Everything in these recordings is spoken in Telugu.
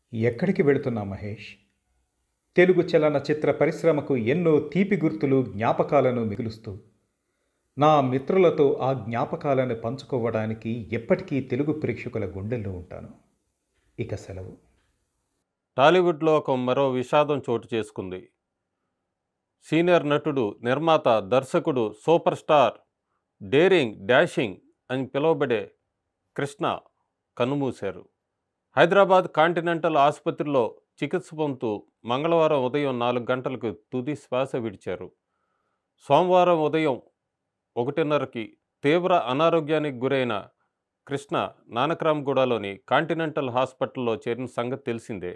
ఎక్కడికి వెళుతున్నా మహేష్ తెలుగు చలనచిత్ర పరిశ్రమకు ఎన్నో తీపి గుర్తులు జ్ఞాపకాలను మిగులుస్తూ నా మిత్రులతో ఆ జ్ఞాపకాలను పంచుకోవడానికి ఎప్పటికీ తెలుగు ప్రేక్షకుల గుండెల్లో ఉంటాను ఇక సెలవు టాలీవుడ్లో ఒక మరో విషాదం చోటు చేసుకుంది సీనియర్ నటుడు నిర్మాత దర్శకుడు సూపర్ స్టార్ డేరింగ్ డాషింగ్ అని పిలువబడే కృష్ణ కన్నుమూశారు హైదరాబాద్ కాంటినెంటల్ ఆసుపత్రిలో చికిత్స పొందుతూ మంగళవారం ఉదయం నాలుగు గంటలకు తుది శ్వాస విడిచారు సోమవారం ఉదయం ఒకటిన్నరకి తీవ్ర అనారోగ్యానికి గురైన కృష్ణ నానక్రామ్గూడలోని కాంటినెంటల్ హాస్పిటల్లో చేరిన సంగతి తెలిసిందే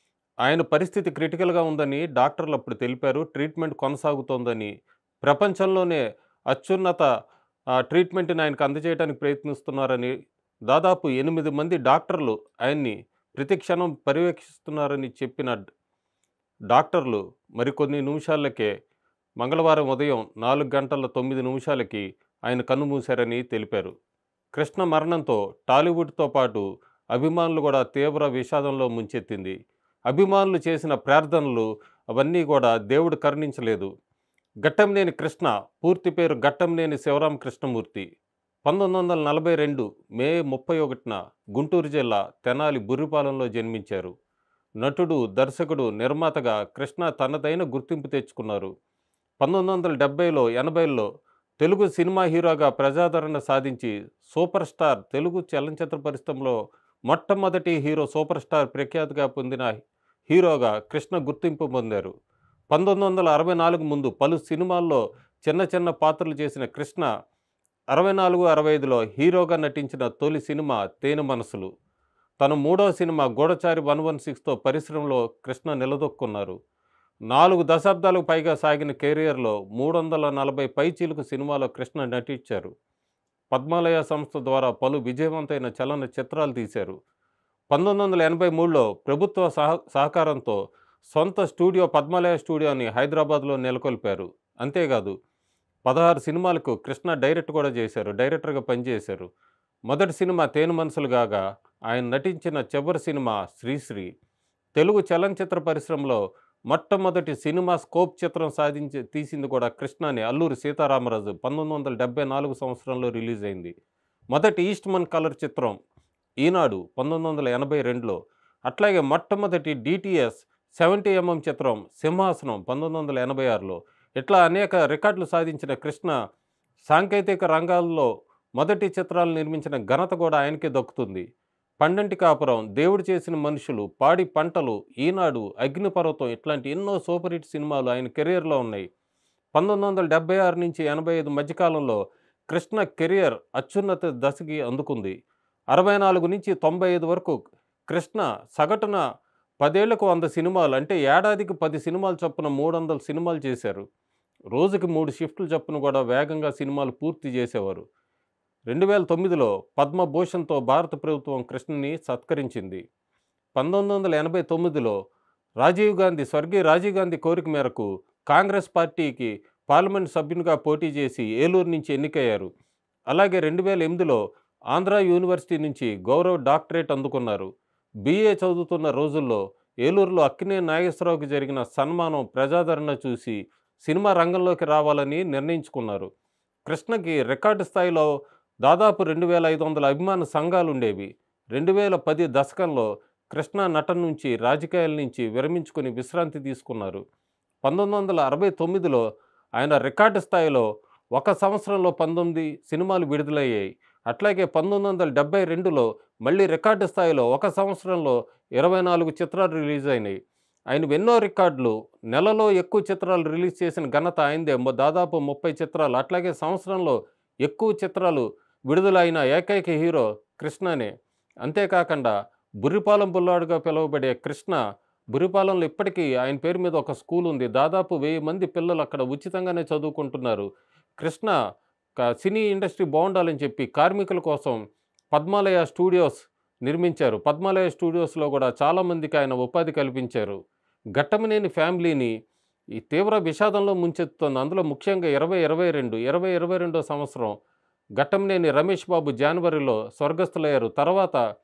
ఆయన పరిస్థితి క్రిటికల్గా ఉందని డాక్టర్లు అప్పుడు తెలిపారు ట్రీట్మెంట్ కొనసాగుతోందని ప్రపంచంలోనే అత్యున్నత ఆ, ట్రీట్మెంట్ని ఆయనకు అందజేయడానికి ప్రయత్నిస్తున్నారని దాదాపు ఎనిమిది మంది డాక్టర్లు ఆయన్ని ప్రతి క్షణం పర్యవేక్షిస్తున్నారని చెప్పిన డ్- డాక్టర్లు మరికొన్ని నిమిషాలకే మంగళవారం ఉదయం నాలుగు గంటల తొమ్మిది నిమిషాలకి ఆయన కన్నుమూశారని తెలిపారు కృష్ణ మరణంతో టాలీవుడ్తో పాటు అభిమానులు కూడా తీవ్ర విషాదంలో ముంచెత్తింది అభిమానులు చేసిన ప్రార్థనలు అవన్నీ కూడా దేవుడు కరుణించలేదు గట్టంనేని కృష్ణ పూర్తి పేరు గట్టంనేని శివరామ కృష్ణమూర్తి పంతొమ్మిది వందల నలభై రెండు మే ముప్పై ఒకటిన గుంటూరు జిల్లా తెనాలి బుర్రిపాలెంలో జన్మించారు నటుడు దర్శకుడు నిర్మాతగా కృష్ణ తనదైన గుర్తింపు తెచ్చుకున్నారు పంతొమ్మిది వందల డెబ్బైలో ఎనభైలో తెలుగు సినిమా హీరోగా ప్రజాదరణ సాధించి సూపర్ స్టార్ తెలుగు చలనచిత్ర పరిశ్రమలో మొట్టమొదటి హీరో సూపర్ స్టార్ ప్రఖ్యాతిగా పొందిన హీరోగా కృష్ణ గుర్తింపు పొందారు పంతొమ్మిది వందల అరవై నాలుగు ముందు పలు సినిమాల్లో చిన్న చిన్న పాత్రలు చేసిన కృష్ణ అరవై నాలుగు అరవై ఐదులో హీరోగా నటించిన తొలి సినిమా తేనె మనసులు తన మూడో సినిమా గూఢచారి వన్ వన్ సిక్స్తో పరిశ్రమలో కృష్ణ నిలదొక్కున్నారు నాలుగు దశాబ్దాలకు పైగా సాగిన కెరియర్లో మూడు వందల నలభై పైచీలకు సినిమాలో కృష్ణ నటించారు పద్మాలయ సంస్థ ద్వారా పలు విజయవంతమైన చలన చిత్రాలు తీశారు పంతొమ్మిది వందల ఎనభై మూడులో ప్రభుత్వ సహ సహకారంతో సొంత స్టూడియో పద్మాలయ స్టూడియోని హైదరాబాద్లో నెలకొల్పారు అంతేకాదు పదహారు సినిమాలకు కృష్ణ డైరెక్ట్ కూడా చేశారు డైరెక్టర్గా పనిచేశారు మొదటి సినిమా తేను మనసులు కాగా ఆయన నటించిన చివరి సినిమా శ్రీశ్రీ తెలుగు చలనచిత్ర పరిశ్రమలో మొట్టమొదటి సినిమా స్కోప్ చిత్రం సాధించి తీసింది కూడా కృష్ణని అల్లూరి సీతారామరాజు పంతొమ్మిది వందల డెబ్బై నాలుగు సంవత్సరంలో రిలీజ్ అయింది మొదటి ఈస్ట్మన్ కలర్ చిత్రం ఈనాడు పంతొమ్మిది వందల ఎనభై రెండులో అట్లాగే మొట్టమొదటి డిటిఎస్ సెవెంటీ ఎంఎం చిత్రం సింహాసనం పంతొమ్మిది వందల ఎనభై ఆరులో ఇట్లా అనేక రికార్డులు సాధించిన కృష్ణ సాంకేతిక రంగాల్లో మొదటి చిత్రాలు నిర్మించిన ఘనత కూడా ఆయనకే దక్కుతుంది పండంటి కాపురం దేవుడు చేసిన మనుషులు పాడి పంటలు ఈనాడు అగ్నిపర్వతం ఇట్లాంటి ఎన్నో సూపర్ హిట్ సినిమాలు ఆయన కెరియర్లో ఉన్నాయి పంతొమ్మిది వందల డెబ్బై ఆరు నుంచి ఎనభై ఐదు మధ్యకాలంలో కృష్ణ కెరియర్ అత్యున్నత దశకి అందుకుంది అరవై నాలుగు నుంచి తొంభై ఐదు వరకు కృష్ణ సగటున పదేళ్లకు వంద సినిమాలు అంటే ఏడాదికి పది సినిమాలు చొప్పున మూడు వందల సినిమాలు చేశారు రోజుకి మూడు షిఫ్ట్లు చొప్పున కూడా వేగంగా సినిమాలు పూర్తి చేసేవారు రెండు వేల తొమ్మిదిలో పద్మభూషణ్తో భారత ప్రభుత్వం కృష్ణని సత్కరించింది పంతొమ్మిది వందల ఎనభై తొమ్మిదిలో రాజీవ్ గాంధీ స్వర్గీయ రాజీవ్ గాంధీ కోరిక మేరకు కాంగ్రెస్ పార్టీకి పార్లమెంట్ సభ్యునిగా పోటీ చేసి ఏలూరు నుంచి ఎన్నికయ్యారు అలాగే రెండు వేల ఎనిమిదిలో ఆంధ్ర యూనివర్సిటీ నుంచి గౌరవ డాక్టరేట్ అందుకున్నారు బీఏ చదువుతున్న రోజుల్లో ఏలూరులో అక్కినే నాగేశ్వరరావుకి జరిగిన సన్మానం ప్రజాదరణ చూసి సినిమా రంగంలోకి రావాలని నిర్ణయించుకున్నారు కృష్ణకి రికార్డు స్థాయిలో దాదాపు రెండు వేల ఐదు వందల అభిమాన సంఘాలు ఉండేవి రెండు వేల పది దశకంలో కృష్ణ నటన నుంచి రాజకీయాల నుంచి విరమించుకుని విశ్రాంతి తీసుకున్నారు పంతొమ్మిది వందల అరవై తొమ్మిదిలో ఆయన రికార్డు స్థాయిలో ఒక సంవత్సరంలో పంతొమ్మిది సినిమాలు విడుదలయ్యాయి అట్లాగే పంతొమ్మిది వందల డెబ్బై రెండులో మళ్ళీ రికార్డు స్థాయిలో ఒక సంవత్సరంలో ఇరవై నాలుగు చిత్రాలు రిలీజ్ అయినాయి ఆయన ఎన్నో రికార్డులు నెలలో ఎక్కువ చిత్రాలు రిలీజ్ చేసిన ఘనత ఆయనదే మొ- దాదాపు ముప్పై చిత్రాలు అట్లాగే సంవత్సరంలో ఎక్కువ చిత్రాలు విడుదలైన ఏకైక హీరో కృష్ణనే అంతేకాకుండా బుర్రిపాలెం బుల్లాడుగా పిలువబడే కృష్ణ బుర్రిపాలెంలో ఇప్పటికీ ఆయన పేరు మీద ఒక స్కూల్ ఉంది దాదాపు వెయ్యి మంది పిల్లలు అక్కడ ఉచితంగానే చదువుకుంటున్నారు కృష్ణ క- సినీ ఇండస్ట్రీ బాగుండాలని చెప్పి కార్మికుల కోసం పద్మాలయ స్టూడియోస్ నిర్మించారు పద్మాలయ స్టూడియోస్లో కూడా చాలామందికి ఆయన ఉపాధి కల్పించారు ఘట్టమనేని ఫ్యామిలీని ఈ తీవ్ర విషాదంలో ముంచెత్తుతోంది అందులో ముఖ్యంగా ఇరవై ఇరవై రెండు ఇరవై ఇరవై రెండో సంవత్సరం ఘట్టంనేని రమేష్ బాబు జనవరిలో స్వర్గస్థులయ్యారు తర్వాత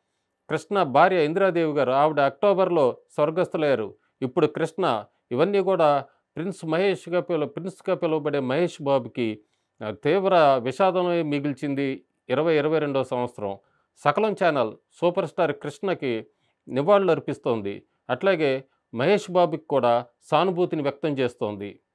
కృష్ణ భార్య ఇందిరాదేవి గారు ఆవిడ అక్టోబర్లో స్వర్గస్థులయ్యారు ఇప్పుడు కృష్ణ ఇవన్నీ కూడా ప్రిన్స్ మహేష్గా పిలువ ప్రిన్స్గా పిలువబడే మహేష్ బాబుకి ఆ, తీవ్ర విషాదమే మిగిల్చింది ఇరవై ఇరవై రెండవ సంవత్సరం సకలం ఛానల్ సూపర్ స్టార్ కృష్ణకి నివాళులు అర్పిస్తోంది అట్లాగే మహేష్ బాబుకి కూడా సానుభూతిని వ్యక్తం చేస్తోంది